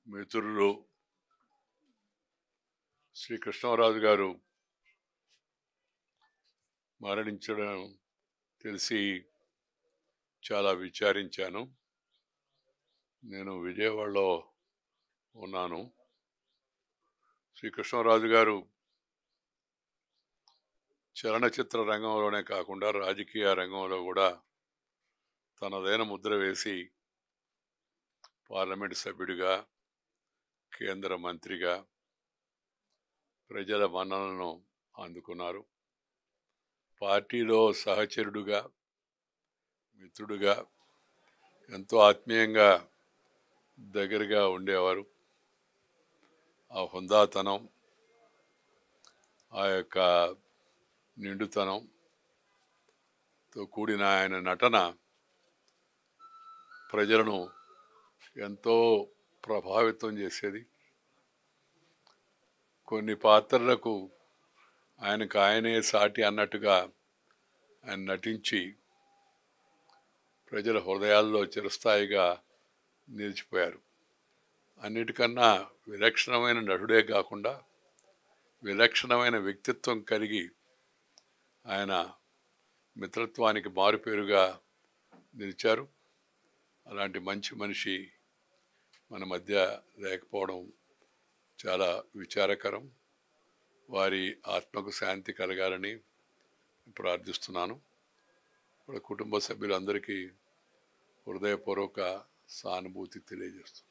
మిత్రులు శ్రీ కృష్ణరాజు గారు మరణించడం తెలిసి చాలా విచారించాను నేను విజయవాడలో ఉన్నాను శ్రీ కృష్ణరాజు గారు చలనచిత్ర రంగంలోనే కాకుండా రాజకీయ రంగంలో కూడా తనదైన ముద్ర వేసి పార్లమెంట్ సభ్యుడిగా కేంద్ర మంత్రిగా ప్రజల మన్ననలను అందుకున్నారు పార్టీలో సహచరుడుగా మిత్రుడుగా ఎంతో ఆత్మీయంగా దగ్గరగా ఉండేవారు ఆ హుందాతనం ఆ యొక్క నిండుతనంతో కూడిన ఆయన నటన ప్రజలను ఎంతో ప్రభావితం చేసేది కొన్ని పాత్రలకు ఆయనకు ఆయనే సాటి అన్నట్టుగా ఆయన నటించి ప్రజల హృదయాల్లో చిరస్థాయిగా నిలిచిపోయారు అన్నిటికన్నా విలక్షణమైన నటుడే కాకుండా విలక్షణమైన వ్యక్తిత్వం కలిగి ఆయన మిత్రత్వానికి మారుపేరుగా నిలిచారు అలాంటి మంచి మనిషి మన మధ్య లేకపోవడం చాలా విచారకరం వారి ఆత్మకు శాంతి కలగాలని ప్రార్థిస్తున్నాను ఇప్పుడు కుటుంబ సభ్యులందరికీ హృదయపూర్వక సానుభూతి తెలియజేస్తున్నాను